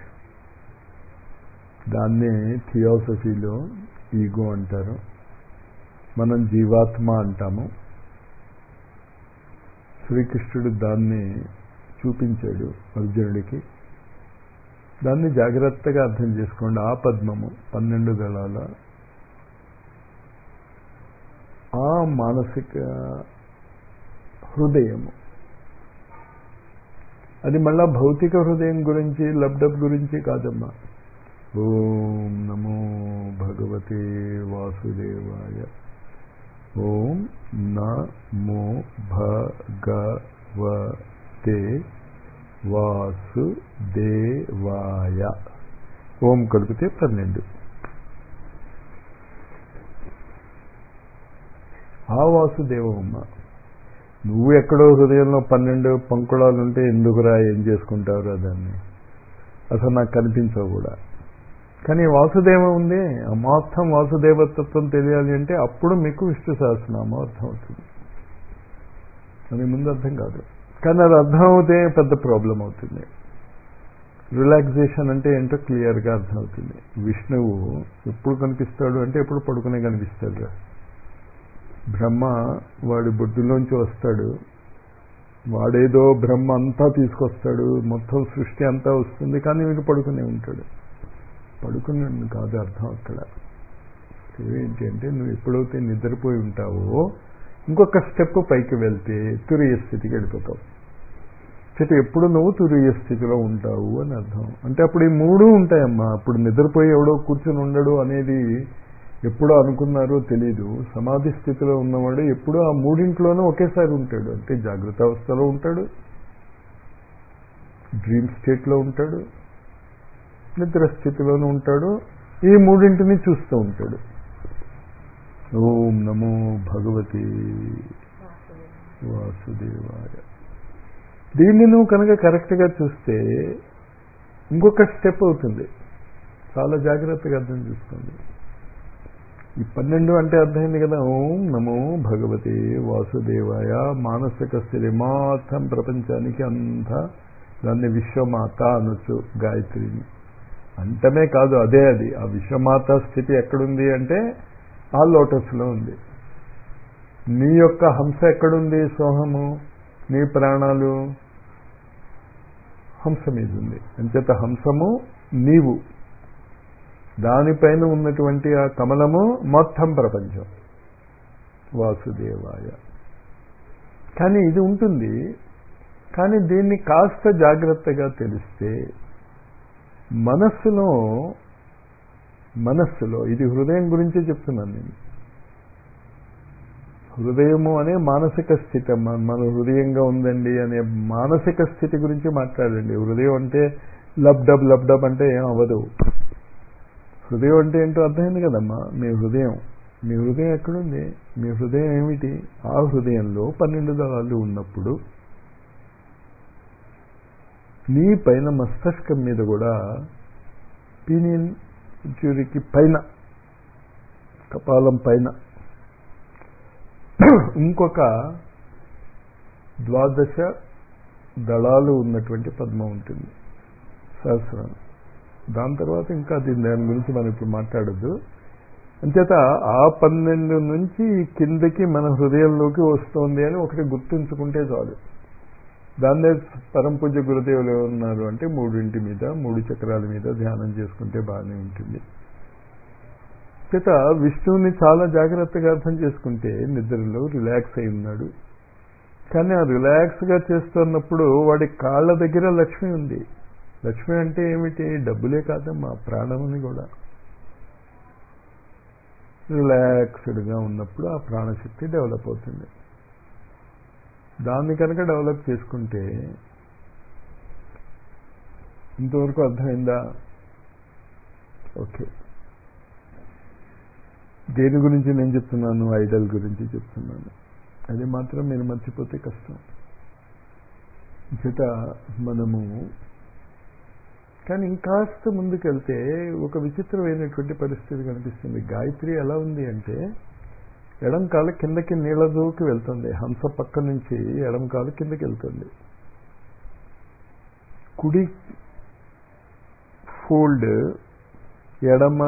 దాన్నే థియోసఫీలో ఈగో అంటారు మనం జీవాత్మ అంటాము శ్రీకృష్ణుడు దాన్ని చూపించాడు అర్జునుడికి దాన్ని జాగ్రత్తగా అర్థం చేసుకోండి ఆ పద్మము పన్నెండు దళాల ఆ మానసిక హృదయము అది మళ్ళా భౌతిక హృదయం గురించి లబ్డబ్ గురించి కాదమ్మా ఓం నమో భగవతే వాసుదేవాయ ఓం నమో భగవతే వాసుదేవాయ ఓం కలిపితే పన్నెండు ఆ వాసుదేవమ్మ నువ్వు ఎక్కడో హృదయంలో పన్నెండు పంకుళాలు ఉంటే ఎందుకురా ఏం చేసుకుంటావురా దాన్ని అసలు నాకు కనిపించవు కూడా కానీ వాసుదేవం ఉంది ఆ మొత్తం వాసుదేవతత్వం తెలియాలి అంటే అప్పుడు మీకు విష్ణు సహస్రనామం అర్థం అవుతుంది అది ముందు అర్థం కాదు కానీ అది అర్థం అవుతే పెద్ద ప్రాబ్లం అవుతుంది రిలాక్సేషన్ అంటే ఏంటో క్లియర్గా అర్థమవుతుంది విష్ణువు ఎప్పుడు కనిపిస్తాడు అంటే ఎప్పుడు పడుకునే కనిపిస్తాడు బ్రహ్మ వాడి బొడ్డులోంచి వస్తాడు వాడేదో బ్రహ్మ అంతా తీసుకొస్తాడు మొత్తం సృష్టి అంతా వస్తుంది కానీ వీడు పడుకునే ఉంటాడు పడుకునే కాదు అర్థం అక్కడ ఏంటి అంటే నువ్వు ఎప్పుడైతే నిద్రపోయి ఉంటావో ఇంకొక స్టెప్ పైకి వెళ్తే తురియ స్థితికి వెళ్ళిపోతావు చేత ఎప్పుడు నువ్వు తురియ స్థితిలో ఉంటావు అని అర్థం అంటే అప్పుడు ఈ మూడు ఉంటాయమ్మా అప్పుడు నిద్రపోయి ఎవడో కూర్చొని ఉండడు అనేది ఎప్పుడో అనుకున్నారో తెలీదు సమాధి స్థితిలో ఉన్నవాడు ఎప్పుడూ ఆ మూడింట్లోనూ ఒకేసారి ఉంటాడు అంటే జాగ్రత్త అవస్థలో ఉంటాడు డ్రీమ్ స్టేట్లో ఉంటాడు నిద్ర స్థితిలోనూ ఉంటాడు ఈ మూడింటిని చూస్తూ ఉంటాడు ఓం నమో భగవతి వాసుదేవాయ దీన్ని నువ్వు కనుక కరెక్ట్గా చూస్తే ఇంకొక స్టెప్ అవుతుంది చాలా జాగ్రత్తగా అర్థం చేసుకోండి ఈ పన్నెండు అంటే అర్థమైంది కదా ఓం నమో భగవతి వాసుదేవాయ మానసిక స్థితి మొత్తం ప్రపంచానికి అంతా దాన్ని విశ్వమాత అనొచ్చు గాయత్రిని అంటమే కాదు అదే అది ఆ విశ్వమాత స్థితి ఎక్కడుంది అంటే ఆ లోటస్లో ఉంది నీ యొక్క హంస ఎక్కడుంది సోహము నీ ప్రాణాలు హంస మీద ఉంది అంచేత హంసము నీవు దానిపైన ఉన్నటువంటి ఆ కమలము మొత్తం ప్రపంచం వాసుదేవాయ కానీ ఇది ఉంటుంది కానీ దీన్ని కాస్త జాగ్రత్తగా తెలిస్తే మనస్సులో మనస్సులో ఇది హృదయం గురించే చెప్తున్నాను నేను హృదయము అనే మానసిక స్థితి మన హృదయంగా ఉందండి అనే మానసిక స్థితి గురించి మాట్లాడండి హృదయం అంటే లబ్డబ్ లబ్డబ్ అంటే ఏం అవ్వదు హృదయం అంటే ఏంటో అర్థమైంది కదమ్మా మీ హృదయం మీ హృదయం ఎక్కడుంది మీ హృదయం ఏమిటి ఆ హృదయంలో పన్నెండు దళాలు ఉన్నప్పుడు నీ పైన మస్తిష్కం మీద కూడా పీనియన్ చురికి పైన కపాలం పైన ఇంకొక ద్వాదశ దళాలు ఉన్నటువంటి పద్మ ఉంటుంది సహస్రం దాని తర్వాత ఇంకా దీని దాని గురించి మనం ఇప్పుడు మాట్లాడద్దు అంచేత ఆ పన్నెండు నుంచి కిందకి మన హృదయంలోకి వస్తుంది అని ఒకటి గుర్తుంచుకుంటే చాలు దాన్నే పరమ పూజ్య గురుదేవులు ఉన్నారు అంటే మూడింటి మీద మూడు చక్రాల మీద ధ్యానం చేసుకుంటే బాగానే ఉంటుంది చేత విష్ణువుని చాలా జాగ్రత్తగా అర్థం చేసుకుంటే నిద్రలో రిలాక్స్ అయి ఉన్నాడు కానీ ఆ రిలాక్స్గా చేస్తున్నప్పుడు వాడి కాళ్ళ దగ్గర లక్ష్మి ఉంది లక్ష్మి అంటే ఏమిటి డబ్బులే కాదమ్మా ప్రాణముని కూడా రిలాక్స్డ్గా ఉన్నప్పుడు ఆ ప్రాణశక్తి డెవలప్ అవుతుంది దాన్ని కనుక డెవలప్ చేసుకుంటే ఇంతవరకు అర్థమైందా ఓకే దేని గురించి నేను చెప్తున్నాను ఐడల్ గురించి చెప్తున్నాను అది మాత్రం మీరు మర్చిపోతే కష్టం చేత మనము కానీ ఇంకాస్త ముందుకెళ్తే ఒక విచిత్రమైనటువంటి పరిస్థితి కనిపిస్తుంది గాయత్రి ఎలా ఉంది అంటే ఎడం కాలు కిందకి నీళ్ళ దూకి వెళ్తుంది హంస పక్క నుంచి ఎడం కాలు కిందకి వెళ్తుంది కుడి ఫోల్డ్ ఎడమ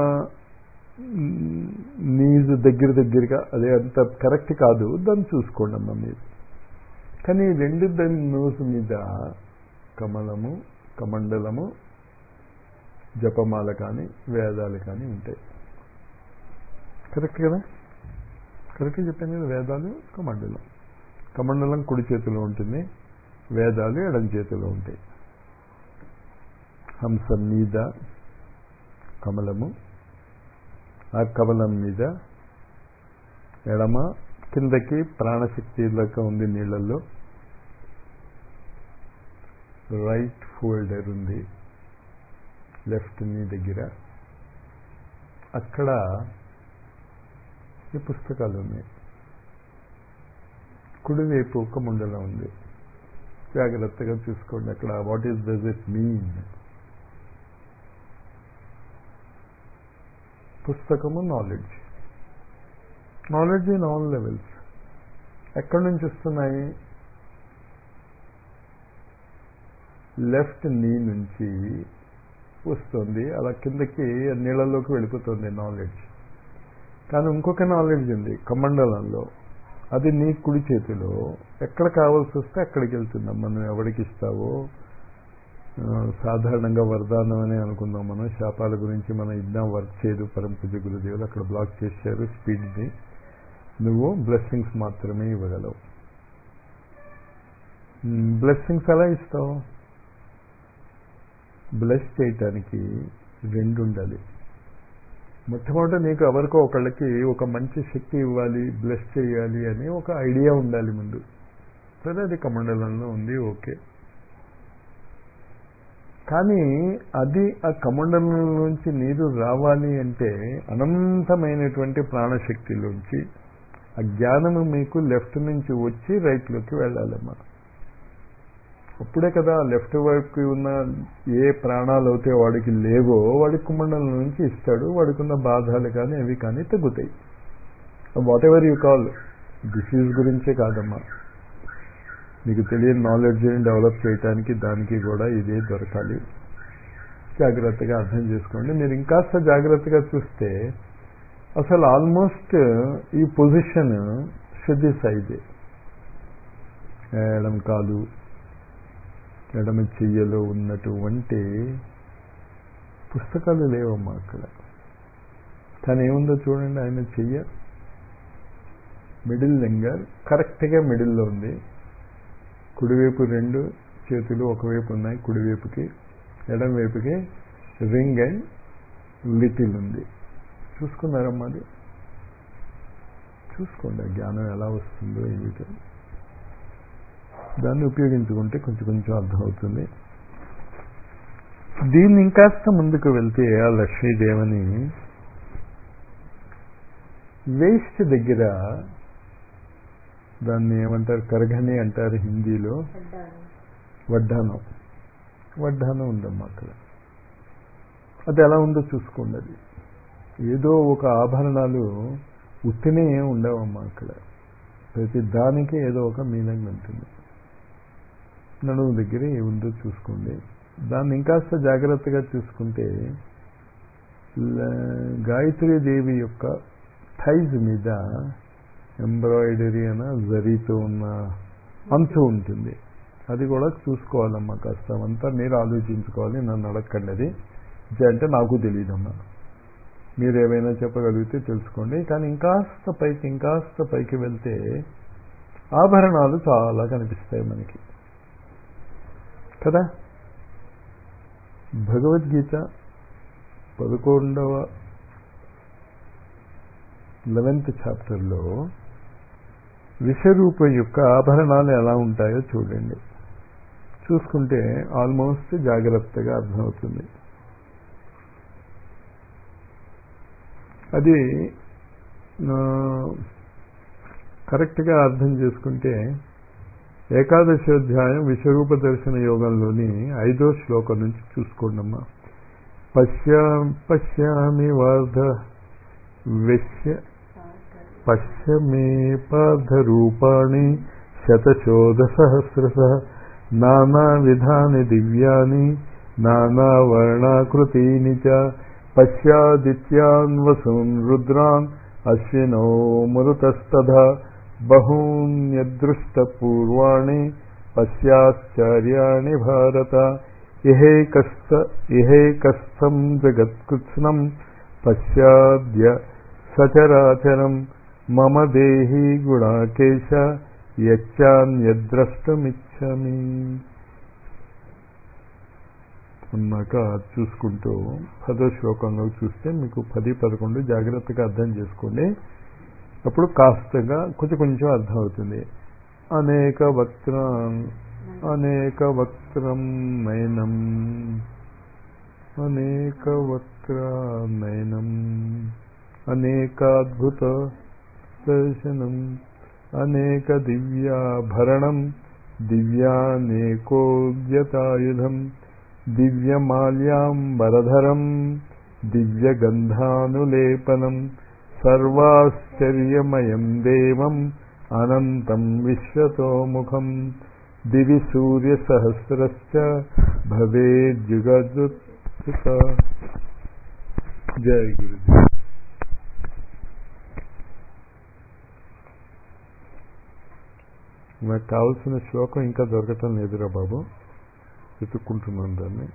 నీజ్ దగ్గర దగ్గరగా అదే అంత కరెక్ట్ కాదు దాన్ని చూసుకోండి అమ్మ మీరు కానీ రెండు దాని నోస్ మీద కమలము కమండలము జపమాల కానీ వేదాలు కానీ ఉంటాయి కరెక్ట్ కదా కరెక్ట్ చెప్పాను కదా వేదాలు కమండలం కమండలం కుడి చేతిలో ఉంటుంది వేదాలు ఎడం చేతిలో ఉంటాయి హంస మీద కమలము ఆ కమలం మీద ఎడమ కిందకి ప్రాణశక్తి లెక్క ఉంది నీళ్ళల్లో రైట్ ఫోల్డర్ ఉంది లెఫ్ట్ నీ దగ్గర అక్కడ ఈ పుస్తకాలు ఉన్నాయి కుడివైపు ఒక ముండలం ఉంది జాగ్రత్తగా చూసుకోండి అక్కడ what is does it mean పుస్తకము knowledge knowledge in all levels ఎక్కడి నుంచి వస్తున్నాయి లెఫ్ట్ నీ నుంచి వస్తుంది అలా కిందకి నీళ్ళలోకి వెళ్ళిపోతుంది నాలెడ్జ్ కానీ ఇంకొక నాలెడ్జ్ ఉంది కమండలంలో అది నీ కుడి చేతిలో ఎక్కడ కావాల్సి వస్తే అక్కడికి వెళ్తున్నాం మనం ఎవరికి ఇస్తావో సాధారణంగా వరదానం అని అనుకుందాం మనం శాపాల గురించి మనం ఇద్దాం వర్క్ చేయదు పరమ పూజ గురుదేవులు అక్కడ బ్లాక్ చేశారు స్పీడ్ని నువ్వు బ్లెస్సింగ్స్ మాత్రమే ఇవ్వగలవు బ్లెస్సింగ్స్ ఎలా ఇస్తావు బ్లెస్ చేయటానికి రెండు ఉండాలి మొట్టమొదట నీకు ఎవరికో ఒకళ్ళకి ఒక మంచి శక్తి ఇవ్వాలి బ్లెస్ చేయాలి అని ఒక ఐడియా ఉండాలి ముందు సరే అది కమండలంలో ఉంది ఓకే కానీ అది ఆ కమండలం నుంచి నీరు రావాలి అంటే అనంతమైనటువంటి ప్రాణశక్తిలోంచి ఆ జ్ఞానము మీకు లెఫ్ట్ నుంచి వచ్చి రైట్లోకి వెళ్ళాలమ్మా అప్పుడే కదా లెఫ్ట్ వైపుకి ఉన్న ఏ ప్రాణాలు అయితే వాడికి లేవో వాడి కుమండలం నుంచి ఇస్తాడు వాడికి ఉన్న బాధలు కానీ అవి కానీ తగ్గుతాయి whatever you call disease గురించే కాదమ్మా మీకు తెలియని నాలెడ్జ్ని డెవలప్ చేయడానికి దానికి కూడా ఇదే దొరకాలి జాగ్రత్తగా అర్థం చేసుకోండి మీరు ఇంకాస్త జాగ్రత్తగా చూస్తే అసలు ఆల్మోస్ట్ ఈ పొజిషన్ శుద్ధి సైజే ఎడం కాలు ఎడమ చెయ్యలో ఉన్నటువంటి పుస్తకాలు లేవమ్మా అక్కడ కానీ ఏముందో చూడండి ఆయన చెయ్య మిడిల్ లింగర్ కరెక్ట్గా మిడిల్లో ఉంది కుడివైపు రెండు చేతులు ఒకవైపు ఉన్నాయి కుడివైపుకి ఎడం వైపుకి రింగ్ అండ్ లిటిల్ ఉంది చూసుకున్నారమ్మా అది చూసుకోండి జ్ఞానం ఎలా వస్తుందో ఏమిటో దాన్ని ఉపయోగించుకుంటే కొంచెం కొంచెం అర్థమవుతుంది దీన్ని ఇంకాస్త ముందుకు వెళ్తే ఆ లక్ష్మీదేవని వేస్ట్ దగ్గర దాన్ని ఏమంటారు కరఘని అంటారు హిందీలో వడ్డానం వడ్డానం ఉందమ్మా అక్కడ అది ఎలా ఉందో చూసుకోండి అది ఏదో ఒక ఆభరణాలు ఉట్టినే ఏం ఉండవమ్మా అక్కడ ప్రతి దానికి ఏదో ఒక మీనింగ్ ఉంటుంది నడుము దగ్గర ఏముందో చూసుకోండి దాన్ని ఇంకాస్త జాగ్రత్తగా చూసుకుంటే గాయత్రీ దేవి యొక్క థైజ్ మీద ఎంబ్రాయిడరీ అన జరీతో ఉన్న అంచు ఉంటుంది అది కూడా చూసుకోవాలమ్మా కాస్త అంతా మీరు ఆలోచించుకోవాలి నన్ను అడగండి అది అంటే నాకు తెలియదమ్మా మీరు ఏమైనా చెప్పగలిగితే తెలుసుకోండి కానీ ఇంకాస్త పైకి ఇంకాస్త పైకి వెళ్తే ఆభరణాలు చాలా కనిపిస్తాయి మనకి కదా భగవద్గీత పదకొండవ లెవెన్త్ చాప్టర్లో విశ్వరూపం యొక్క ఆభరణాలు ఎలా ఉంటాయో చూడండి చూసుకుంటే ఆల్మోస్ట్ జాగ్రత్తగా అర్థమవుతుంది అది కరెక్ట్గా అర్థం చేసుకుంటే ఏకాదశోధ్యాయం విశ్వరూప దర్శన యోగంలోని ఐదో శ్లోకం నుంచి చూసుకోండమ్మా పశ్య పశ్యామి వార్ధ విశ్య పశ్య మే పార్థరూపాణి శతశోధసహస్రశ నానా విధాని దివ్యాని నానా వర్ణాకృతీని చ పశ్యాదిత్యాన్ వసూన్ రుద్రాన్ అశ్వినో మరుతస్తథా బహూన్యదృష్టపూర్వాణి పశ్యాశ్చర్యాణి భారత ఇహైకస్థ ఇహైకస్థం జగత్కృత్స్నం పశ్చాద్య సచరాచరం మమ దేహి గుణాకేశ యచ్చాన్యద్రష్టమిచ్చమి అన్నాక చూసుకుంటూ పదో శ్లోకంలో చూస్తే మీకు పది పదకొండు జాగ్రత్తగా అర్థం చేసుకోండి అప్పుడు కాస్తగా కొంచెం కొంచెం అర్థం అవుతుంది అనేక వక్త అనేక వక్త్రం నయనం అనేక వక్ర నయనం అనేకాద్భుత దర్శనం అనేక దివ్యాభరణం దివ్యానేకోద్యతాయుధం దివ్యమాల్యాంబరధరం దివ్యగంధానులేపనం సర్వాశ్చర్యమయం దేవం అనంతం విశ్వతోముఖం దివి సూర్యసహస్రశ్చ భవేద్యుగజుత్సుత జయ గురుజీ నాకు కావలసిన శ్లోకం ఇంకా దొరకటం లేదురా బాబు వెతుక్కుంటున్నాను దాన్ని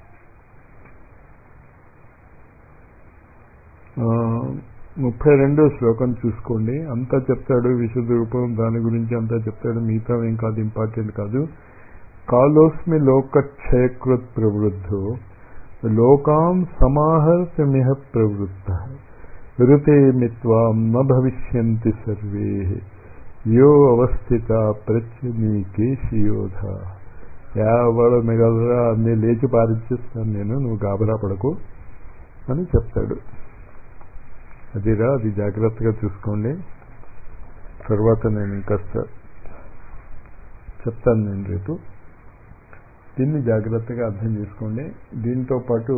ముప్పై రెండో శ్లోకం చూసుకోండి అంతా చెప్తాడు విశుద్ధ రూపం దాని గురించి అంతా చెప్తాడు మిగతా ఏం కాదు ఇంపార్టెంట్ కాదు కాలోస్మి లోకక్షయకృత్ ప్రవృద్ధో లోకాం సమాహర్తమిహ ప్రవృత్త ఋతే మిత్వాం న భవిష్యంతి సర్వే యో అవస్థిత ప్రత్యనీకేశియోధ ఎవడు మిగలరా అన్ని లేచి పారించేస్తాను నేను నువ్వు గాబరా పడకు అని చెప్తాడు అదిరా అది జాగ్రత్తగా చూసుకోండి తర్వాత నేను ఇంకాస్త చెప్తాను నేను రేపు దీన్ని జాగ్రత్తగా అర్థం చేసుకోండి దీంతో పాటు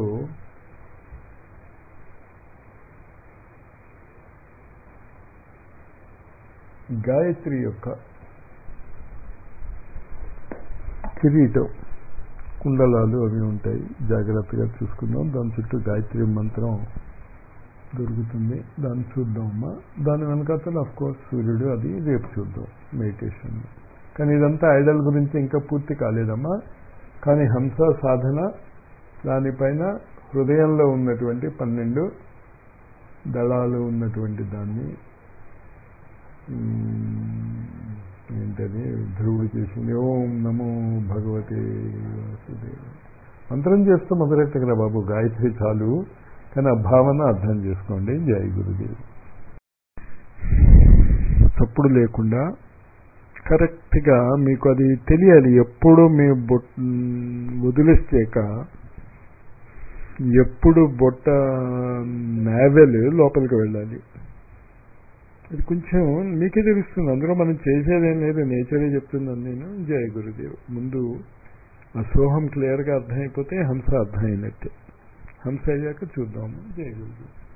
గాయత్రి యొక్క కిరీటం కుండలాలు అవి ఉంటాయి జాగ్రత్తగా చూసుకుందాం దాని చుట్టూ గాయత్రి మంత్రం దొరుకుతుంది దాన్ని చూద్దామమ్మా దాని వెనకాతల అఫ్ కోర్స్ సూర్యుడు అది రేపు చూద్దాం మెడిటేషన్ కానీ ఇదంతా ఐడల్ గురించి ఇంకా పూర్తి కాలేదమ్మా కానీ హంస సాధన దానిపైన హృదయంలో ఉన్నటువంటి పన్నెండు దళాలు ఉన్నటువంటి దాన్ని ఏంటది ధ్రువుడు చేసింది ఓం నమో భగవతే వాసుదేవ మంత్రం చేస్తూ మొదలెట్టగల బాబు గాయత్రి చాలు కానీ ఆ భావన అర్థం చేసుకోండి జై గురుదేవ్ తప్పుడు లేకుండా కరెక్ట్గా మీకు అది తెలియాలి ఎప్పుడు మీ బొట్ వదిలేసాక ఎప్పుడు బొట్ట నావెల్ లోపలికి వెళ్ళాలి అది కొంచెం మీకే తెలుస్తుంది అందులో మనం చేసేదేం లేదు నేచరే చెప్తున్నాను నేను జయ గురుదేవ్ ముందు ఆ సోహం క్లియర్గా అర్థమైపోతే హంస అర్థమైనట్టే హంస అయ్యాక చూద్దాము జయ గురుదేవ్